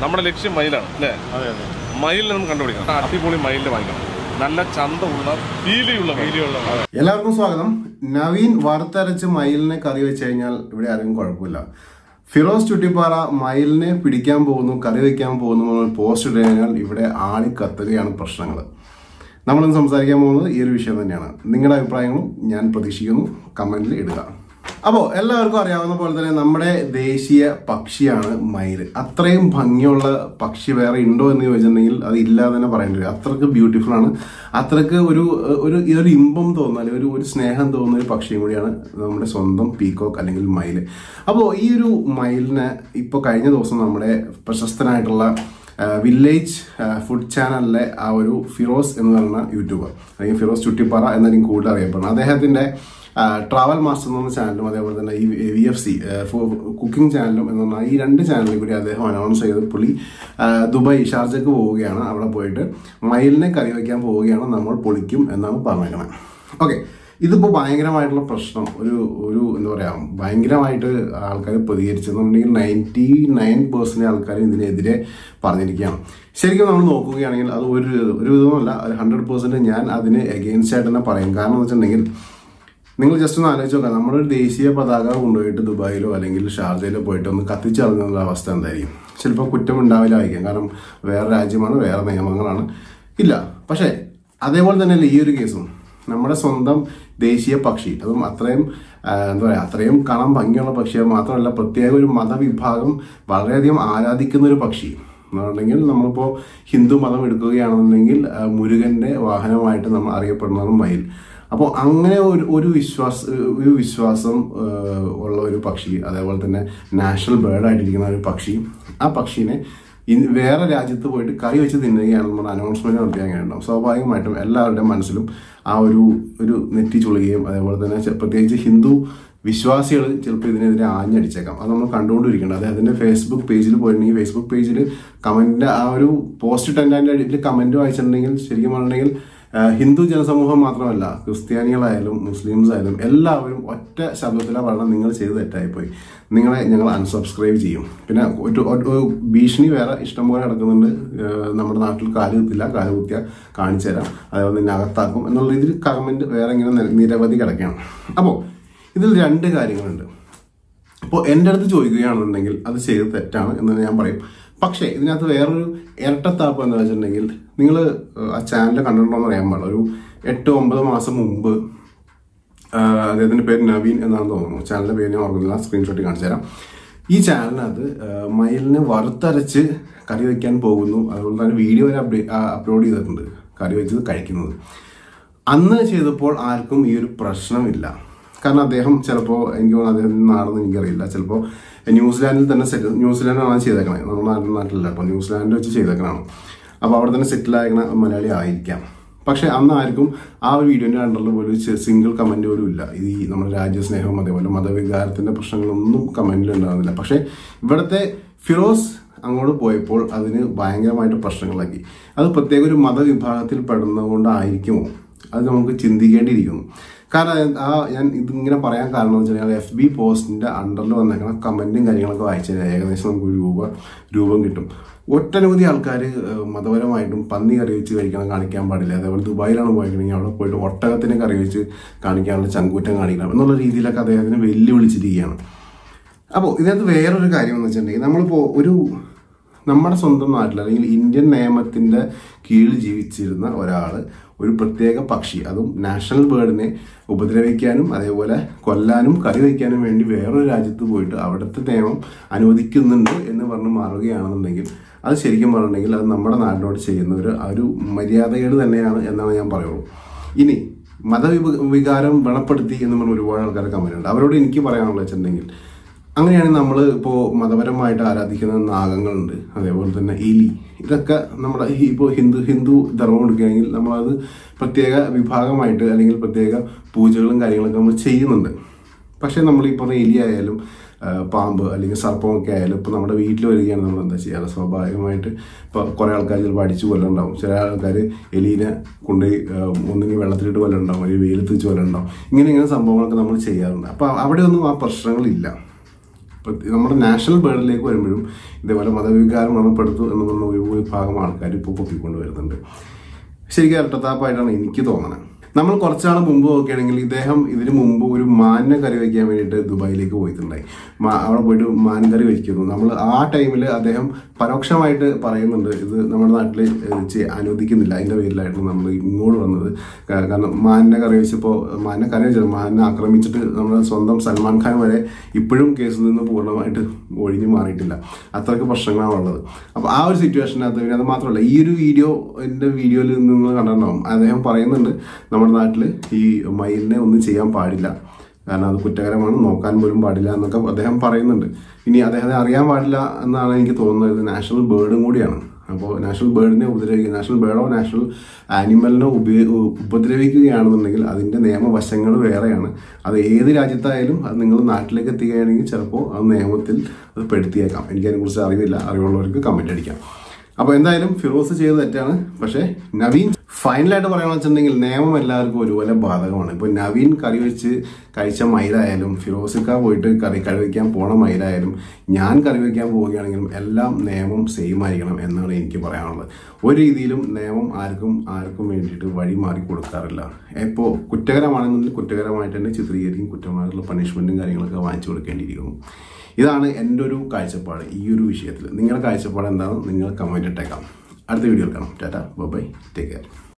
നമ്മുടെ ലക്ഷ്യം മയിലാണ് അല്ലേ അതെ അതെ മയിലിനെ നമുക്ക് കണ്ടുപിടിക്കണം ആ അടിപൊളി മയിലിനെ വാങ്ങിക്കണം നല്ല ചന്തമുള്ള പീലിയുള്ള പീലിയുള്ള എല്ലാവർക്കും സ്വാഗതം നവീൻ വറുത്തരച്ച് മയിലിനെ കറി വെച്ച് കഴിഞ്ഞാൽ ഇവിടെ ആരെങ്കിലും കുഴപ്പമില്ല ഫിറോസ് ചുട്ടിപ്പാറ മയിലിനെ പിടിക്കാൻ പോകുന്നു കറി വെക്കാൻ പോകുന്നു എന്ന് പോസ്റ്റ് ഇട്ട് കഴിഞ്ഞാൽ ഇവിടെ ആളി കത്തുകയാണ് പ്രശ്നങ്ങൾ നമ്മളിന്ന് സംസാരിക്കാൻ പോകുന്നത് ഈ ഒരു വിഷയം തന്നെയാണ് നിങ്ങളുടെ അഭിപ്രായങ്ങളും ഞാൻ പ്രതീക്ഷിക്കുന്നു കമന്റിൽ ഇടുക അപ്പോൾ എല്ലാവർക്കും അറിയാവുന്ന പോലെ തന്നെ നമ്മുടെ ദേശീയ പക്ഷിയാണ് മയിൽ അത്രയും ഭംഗിയുള്ള പക്ഷി വേറെ ഉണ്ടോ എന്ന് ചോദിച്ചിട്ടുണ്ടെങ്കിൽ അത് ഇല്ലാതെ തന്നെ പറയേണ്ടി വരും അത്രക്ക് ബ്യൂട്ടിഫുൾ ആണ് അത്രക്ക് ഒരു ഒരു ഈ ഒരു ഇമ്പം തോന്നുന്ന അല്ലെങ്കിൽ ഒരു ഒരു സ്നേഹം തോന്നുന്ന ഒരു പക്ഷിയും കൂടിയാണ് നമ്മുടെ സ്വന്തം പീക്കോക്ക് അല്ലെങ്കിൽ മയിൽ അപ്പോൾ ഈ ഒരു മയിലിനെ ഇപ്പോൾ കഴിഞ്ഞ ദിവസം നമ്മുടെ പ്രശസ്തനായിട്ടുള്ള വില്ലേജ് ഫുഡ് ചാനലിലെ ആ ഒരു ഫിറോസ് എന്ന് പറയുന്ന യൂട്യൂബർ അല്ലെങ്കിൽ ഫിറോസ് ചുട്ടിപ്പാറ എന്നായിരിക്കും കൂടുതൽ അറിയപ്പെടുന്നത് അദ്ദേഹത്തിന്റെ ട്രാവൽ മാസ്റ്റർ എന്ന് പറഞ്ഞ ചാനലും അതേപോലെ തന്നെ ഈ വി എഫ് സി കുക്കിംഗ് ചാനലും എന്ന് പറഞ്ഞാൽ ഈ രണ്ട് ചാനലിൽ കൂടി അദ്ദേഹം അനൗൺസ് ചെയ്ത് പുള്ളി ആ, ദുബായ് ഷാർജക്ക് പോവുകയാണ് അവിടെ പോയിട്ട് മയിലിനെ കറി വയ്ക്കാൻ പോവുകയാണ് നമ്മൾ പൊളിക്കും എന്നാണ് പറഞ്ഞേക്കണത് ഓക്കെ ഇതിപ്പോൾ ഭയങ്കരമായിട്ടുള്ള പ്രശ്നം ഒരു ഒരു എന്താ പറയുക ഭയങ്കരമായിട്ട് ആൾക്കാർ പ്രതികരിച്ചെന്നുണ്ടെങ്കിൽ നയൻറ്റി നയൻ പെർസെൻറ്റ് ആൾക്കാർ ഇതിനെതിരെ പറഞ്ഞിരിക്കുകയാണ് ശരിക്കും നമ്മൾ നോക്കുകയാണെങ്കിൽ അത് ഒരു ഒരു വിധമല്ല ഒരു ഹൺഡ്രഡ് പെർസെൻറ്റ് ഞാൻ അതിന് എഗെയിൻസ്റ്റ് ആയിട്ട് തന്നെ പറയും കാരണം എന്ന് വെച്ചിട്ടുണ്ടെങ്കിൽ നിങ്ങൾ ജസ്റ്റ് ഒന്ന് ആലോചിച്ച് നോക്കാം നമ്മുടെ ഒരു ദേശീയ പതാക കൊണ്ടുപോയിട്ട് ദുബായിലോ അല്ലെങ്കിൽ ഷാർജയിലോ പോയിട്ട് ഒന്ന് കത്തിച്ചറിഞ്ഞുള്ള അവസ്ഥ എന്തായിരിക്കും ചിലപ്പോൾ കുറ്റം ഉണ്ടാവില്ലായിരിക്കും കാരണം വേറെ രാജ്യമാണ് വേറെ നിയമങ്ങളാണ് ഇല്ല പക്ഷേ അതേപോലെ തന്നെയല്ലേ ഈ ഒരു കേസും നമ്മുടെ സ്വന്തം ദേശീയ പക്ഷി അതും അത്രയും ആ, എന്താ പറയുക അത്രയും കാണാൻ ഭംഗിയുള്ള പക്ഷിയെ മാത്രമല്ല പ്രത്യേക ഒരു മതവിഭാഗം വളരെയധികം ആരാധിക്കുന്ന ഒരു പക്ഷി എന്നുണ്ടെങ്കിൽ നമ്മളിപ്പോൾ ഹിന്ദു മതം എടുക്കുകയാണെന്നുണ്ടെങ്കിൽ ആ, മുരുകന്റെ വാഹനമായിട്ട് നമ്മൾ അറിയപ്പെടുന്നതാണ് മയിൽ അപ്പോൾ അങ്ങനെ ഒരു ഒരു വിശ്വാസ ഒരു വിശ്വാസം ആ, ഉള്ള ഒരു പക്ഷി അതേപോലെ തന്നെ നാഷണൽ ബേർഡ് ആയിട്ടിരിക്കുന്ന ഒരു പക്ഷി ആ പക്ഷീനെ ഇൻ- വേറെ രാജ്യത്ത് പോയിട്ട് കറി വെച്ച് തിന്നുകയാണെന്ന് പറഞ്ഞ അനൗൺസ്മെന്റ് നടത്തിയാൽ അങ്ങനെ ഉണ്ടാവും സ്വാഭാവികമായിട്ടും എല്ലാവരുടെയും മനസ്സിലും ആ ഒരു ഒരു നെറ്റി ചുളുകയും അതേപോലെ തന്നെ ചെ- പ്രത്യേകിച്ച് ഹിന്ദു വിശ്വാസികൾ ചിലപ്പോൾ ഇതിനെതിരെ ആഞ്ഞടിച്ചേക്കാം അത് നമ്മൾ കണ്ടുകൊണ്ടിരിക്കണം അദ്ദേഹത്തിന്റെ ഫേസ്ബുക്ക് പേജിൽ പോയിട്ടുണ്ടെങ്കിൽ ഫേസ്ബുക്ക് പേജിൽ കമന്റിന്റെ ആ ഒരു പോസ്റ്റ് ഇട്ടതിൻ്റെ അടിയിൽ കമന്റ് വായിച്ചിട്ടുണ്ടെങ്കിൽ ശരിക്കും പറഞ്ഞിട്ടുണ്ടെങ്കിൽ ആ, ഹിന്ദു ജനസമൂഹം മാത്രമല്ല ക്രിസ്ത്യാനികളായാലും മുസ്ലിംസ് ആയാലും എല്ലാവരും ഒറ്റ ശബ്ദത്തിലാണ് പറഞ്ഞാൽ നിങ്ങൾ ചെയ്ത് തെറ്റായിപ്പോയി നിങ്ങളെ ഞങ്ങൾ അൺസബ്സ്ക്രൈബ് ചെയ്യും പിന്നെ ഒരു ഒരു ഭീഷണി വേറെ ഇഷ്ടംപോലെ നടക്കുന്നുണ്ട് ആ, നമ്മുടെ നാട്ടിൽ കാല് കുത്തില്ല കാല് കുത്തിയ കാണിച്ചു തരാം അതേപോലെ തന്നെ അകത്താക്കും എന്നുള്ള രീതിയിൽ കമന്റ് വേറെ ഇങ്ങനെ നി- നിരവധി കിടക്കുകയാണ് അപ്പോൾ ഇതിൽ രണ്ട് കാര്യങ്ങളുണ്ട് ഇപ്പോൾ എൻ്റെ അടുത്ത് ചോദിക്കുകയാണെന്നുണ്ടെങ്കിൽ അത് ചെയ്ത് തെറ്റാണ് എന്ന് ഞാൻ പറയും പക്ഷേ ഇതിനകത്ത് വേറൊരു ഇരട്ടത്താപ്പ് എന്താ വെച്ചിട്ടുണ്ടെങ്കിൽ നിങ്ങൾ ആ ചാനൽ കണ്ടിട്ടുണ്ടോ എന്ന് അറിയാൻ പാടില്ല ഒരു എട്ട് ഒമ്പത് മാസം മുമ്പ് ആ, അദ്ദേഹത്തിന്റെ പേര് നവീൻ എന്നാണ് തോന്നുന്നു ചാനലിന്റെ പേര് ഞാൻ ഓർക്കുന്നില്ല സ്ക്രീൻഷോട്ട് കാണിച്ചു തരാം ഈ ചാനലിനകത്ത് ആ, മയിലിനെ വറുത്തരച്ച് കറി വയ്ക്കാൻ പോകുന്നു അതുപോലെ തന്നെ വീഡിയോ വരെ അപ്ഡേ അപ്ലോഡ് ചെയ്തിട്ടുണ്ട് കറി വെച്ചത് കഴിക്കുന്നത് അന്ന് ചെയ്തപ്പോൾ ആർക്കും ഈ ഒരു പ്രശ്നമില്ല കാരണം അദ്ദേഹം ചിലപ്പോൾ എനിക്ക് തോന്നുന്നു അദ്ദേഹത്തിന്റെ നാടെന്ന് എനിക്കറിയില്ല ചിലപ്പോൾ ന്യൂസിലാൻഡിൽ തന്നെ സെറ്റ് ന്യൂസിലാൻഡാണ് ചെയ്തേക്കണേ നമ്മുടെ നാട്ടിൽ നാട്ടിലല്ല അപ്പോൾ ന്യൂസിലാൻഡ് വെച്ച് ചെയ്തേക്കണാണ് അപ്പോൾ അവിടെ തന്നെ സെറ്റിൽ ആയിരിക്കണ മലയാളി ആയിരിക്കാം പക്ഷെ അന്ന് ആർക്കും ആ ഒരു വീഡിയോന്റെ അണ്ടറിൽ പോലും സിംഗിൾ കമന്റ് പോലും ഇല്ല ഈ നമ്മുടെ രാജ്യസ്നേഹവും അതേപോലെ മതവികാരത്തിന്റെ പ്രശ്നങ്ങളൊന്നും കമന്റിൽ ഉണ്ടാകുന്നില്ല പക്ഷെ ഇവിടുത്തെ ഫിറോസ് അങ്ങോട്ട് പോയപ്പോൾ അതിന് ഭയങ്കരമായിട്ട് പ്രശ്നങ്ങളാക്കി അത് പ്രത്യേക ഒരു മതവിഭാഗത്തിൽ പെടുന്നതുകൊണ്ടായിരിക്കുമോ അത് നമുക്ക് ചിന്തിക്കേണ്ടിയിരിക്കുന്നു കാരണം ആ ഞാൻ ഇതിങ്ങനെ പറയാൻ കാരണം എന്ന് വെച്ചാൽ എഫ് ബി പോസ്റ്റിന്റെ അണ്ടറിൽ വന്നേക്കണ കമന്റും കാര്യങ്ങളൊക്കെ വായിച്ചു കഴിഞ്ഞാൽ ഏകദേശം നമുക്ക് ഒരു രൂപ രൂപം കിട്ടും ഒട്ടനവധി ആൾക്കാർ മതപരമായിട്ടും പന്നി കറി വെച്ച് കഴിക്കണം കാണിക്കാൻ പാടില്ല അതേപോലെ ദുബായിലാണ് പോയിരിക്കണമെങ്കിൽ അവിടെ പോയിട്ട് ഒട്ടകത്തിനെ കറി വെച്ച് കാണിക്കാനുള്ള ചങ്കൂറ്റം കാണിക്കണം എന്നുള്ള രീതിയിലൊക്കെ അദ്ദേഹത്തിന് വെല്ലുവിളിച്ചിരിക്കുകയാണ് അപ്പോൾ ഇതിനകത്ത് വേറൊരു കാര്യം എന്ന് വെച്ചിട്ടുണ്ടെങ്കിൽ നമ്മളിപ്പോൾ ഒരു നമ്മുടെ സ്വന്തം നാട്ടിൽ അല്ലെങ്കിൽ ഇന്ത്യൻ നിയമത്തിന്റെ കീഴിൽ ജീവിച്ചിരുന്ന ഒരാൾ ഒരു പ്രത്യേക പക്ഷി അതും നാഷണൽ ബേർഡിനെ ഉപദ്രവിക്കാനും അതേപോലെ കൊല്ലാനും കറി വയ്ക്കാനും വേണ്ടി വേറൊരു രാജ്യത്ത് പോയിട്ട് അവിടുത്തെ നിയമം അനുവദിക്കുന്നുണ്ട് എന്ന് പറഞ്ഞ് മാറുകയാണെന്നുണ്ടെങ്കിൽ അത് ശരിക്കും പറഞ്ഞിട്ടുണ്ടെങ്കിൽ അത് നമ്മുടെ നാടിനോട് ചെയ്യുന്ന ഒരു ആ ഒരു മര്യാദകേട് തന്നെയാണ് എന്നാണ് ഞാൻ പറയുള്ളൂ ഇനി മതവിഭ വികാരം വ്രണപ്പെടുത്തി എന്ന് പറഞ്ഞ ഒരുപാട് ആൾക്കാർ കമന്റ് ഉണ്ട് അവരോട് എനിക്ക് പറയാനുള്ളത് വെച്ചിട്ടുണ്ടെങ്കിൽ അങ്ങനെയാണെങ്കിൽ നമ്മൾ ഇപ്പോൾ മതപരമായിട്ട് ആരാധിക്കുന്ന നാഗങ്ങളുണ്ട് അതേപോലെ തന്നെ എലി ഇതൊക്കെ നമ്മുടെ ഈ ഇപ്പോൾ ഹിന്ദു ഹിന്ദു ധർമ്മം എടുക്കുകയാണെങ്കിൽ നമ്മളത് പ്രത്യേക വിഭാഗമായിട്ട് അല്ലെങ്കിൽ പ്രത്യേക പൂജകളും കാര്യങ്ങളൊക്കെ നമ്മൾ ചെയ്യുന്നുണ്ട് പക്ഷേ നമ്മൾ ഈ പറഞ്ഞ എലി ആയാലും ആ, പാമ്പ് അല്ലെങ്കിൽ സർപ്പമൊക്കെ ആയാലും ഇപ്പോൾ നമ്മുടെ വീട്ടിൽ വരികയാണ് നമ്മൾ എന്താ ചെയ്യാറ് സ്വാഭാവികമായിട്ട് ഇപ്പോൾ കുറേ ആൾക്കാർ ചിലപ്പോൾ അടിച്ചു കൊല്ലുണ്ടാവും ചില ആൾക്കാർ എലീനെ കൊണ്ടുപോയി ആ, ഒന്നുകിൽ വെള്ളത്തിലിട്ട് കൊല്ലുണ്ടാവും അല്ലെങ്കിൽ വെയിലത്ത് വെച്ച് കൊല്ലുണ്ടാവും ഇങ്ങനെ ഇങ്ങനെ സംഭവങ്ങളൊക്കെ നമ്മൾ ചെയ്യാറുണ്ട് അപ്പോൾ അവിടെ ഒന്നും ആ പ്രശ്നങ്ങളില്ല പ്രത്യ- നമ്മുടെ നാഷണൽ ബേർഡിലേക്ക് വരുമ്പോഴും ഇതേപോലെ മതവികാരം മതപ്പെടുത്തു എന്ന് പറഞ്ഞ ഒരു വിഭാഗം ആൾക്കാർ ഇപ്പോൾ പൊക്കിക്കൊണ്ട് വരുന്നുണ്ട് ശരിക്കും ഇരട്ടത്താപ്പായിട്ടാണ് എനിക്ക് തോന്നുന്നത് നമ്മൾ കുറച്ചാൾ മുമ്പ് നോക്കുകയാണെങ്കിൽ ഇദ്ദേഹം ഇതിന് മുമ്പ് ഒരു മാനിനെ കറി വയ്ക്കാൻ വേണ്ടിയിട്ട് ദുബായിലേക്ക് പോയിട്ടുണ്ടായി മാ- അവിടെ പോയിട്ട് മാൻ കറി വയ്ക്കുന്നു നമ്മൾ ആ ടൈമിൽ അദ്ദേഹം പരോക്ഷമായിട്ട് പറയുന്നുണ്ട് ഇത് നമ്മുടെ നാട്ടിൽ അനുവദിക്കുന്നില്ല അതിൻ്റെ പേരിലായിട്ട് നമ്മൾ ഇങ്ങോട്ട് വന്നത് കാ- കാരണം മാനിനെ കറി വെച്ചപ്പോൾ മാനിനെ കറി വെച്ചത് മാനിനെ ആക്രമിച്ചിട്ട് നമ്മുടെ സ്വന്തം സൽമാൻ ഖാൻ വരെ ഇപ്പോഴും കേസിൽ നിന്ന് പൂർണ്ണമായിട്ട് ഒഴിഞ്ഞു മാറിയിട്ടില്ല അത്രയ്ക്ക് പ്രശ്നങ്ങളാണ് ഉള്ളത് അപ്പോൾ ആ ഒരു സിറ്റുവേഷനകത്ത് പിന്നെ അത് മാത്രമല്ല ഈ ഒരു വീഡിയോ എൻ്റെ വീഡിയോയിൽ നിങ്ങൾ കണ്ടിട്ടുണ്ടാവും അദ്ദേഹം പറയുന്നുണ്ട് നമ്മുടെ നാട്ടിൽ ഈ മയിലിനെ ഒന്നും ചെയ്യാൻ പാടില്ല കാരണം അത് കുറ്റകരമാണ് നോക്കാൻ പോലും പാടില്ല എന്നൊക്കെ അദ്ദേഹം പറയുന്നുണ്ട് ഇനി അദ്ദേഹത്തെ അറിയാൻ പാടില്ല എന്നാണ് എനിക്ക് തോന്നുന്നത് ഇത് നാഷണൽ ബേർഡും കൂടിയാണ് അപ്പോൾ നാഷണൽ ബേർഡിനെ ഉപദ്രവിക്കുക നാഷണൽ ബേർഡോ നാഷണൽ ആനിമലിനെ ഉപയോ ഉപദ്രവിക്കുകയാണെന്നുണ്ടെങ്കിൽ അതിൻ്റെ നിയമവശങ്ങൾ വേറെയാണ് അത് ഏത് രാജ്യത്തായാലും അത് നിങ്ങൾ നാട്ടിലേക്ക് എത്തുകയാണെങ്കിൽ ചിലപ്പോൾ ആ നിയമത്തിൽ അത് പെടുത്തിയേക്കാം എനിക്കതിനെക്കുറിച്ച് അറിവില്ല അറിവുള്ളവർക്ക് കമൻ്റ് അടിക്കാം അപ്പോൾ എന്തായാലും ഫിറോസ് ചെയ്ത് തെറ്റാണ് പക്ഷേ നവീൻ ഫൈനലായിട്ട് പറയുകയാണെന്ന് വെച്ചിട്ടുണ്ടെങ്കിൽ നിയമം എല്ലാവർക്കും ഒരുപോലെ ബാധകമാണ് ഇപ്പോൾ നവീൻ കറി വെച്ച് കഴിച്ച മയിലായാലും ഫിറോസിക്ക പോയിട്ട് കറി കറി വയ്ക്കാൻ പോണ മയിലായാലും ഞാൻ കറി വയ്ക്കാൻ പോവുകയാണെങ്കിലും എല്ലാം നിയമം സെയിം ആയിരിക്കണം എന്നാണ് എനിക്ക് പറയാനുള്ളത് ഒരു രീതിയിലും നിയമം ആർക്കും ആർക്കും വേണ്ടിയിട്ട് വഴി മാറി കൊടുക്കാറില്ല ഇപ്പോൾ കുറ്റകരമാണെന്നുണ്ടെങ്കിൽ കുറ്റകരമായിട്ട് തന്നെ ചിത്രീകരിക്കും കുറ്റമായിട്ടുള്ള പണിഷ്മെൻറ്റും കാര്യങ്ങളൊക്കെ വാങ്ങിച്ചു കൊടുക്കേണ്ടിയിരിക്കുന്നു ഇതാണ് എൻ്റെ ഒരു കാഴ്ചപ്പാട് ഈ ഒരു വിഷയത്തിൽ നിങ്ങളുടെ കാഴ്ചപ്പാട് എന്താണെന്ന് നിങ്ങൾ കമൻറ്റ് ഇട്ടേക്കാം അടുത്ത വീഡിയോയിൽ കാണാം ടാറ്റ ബൈ ടേക്ക് കെയർ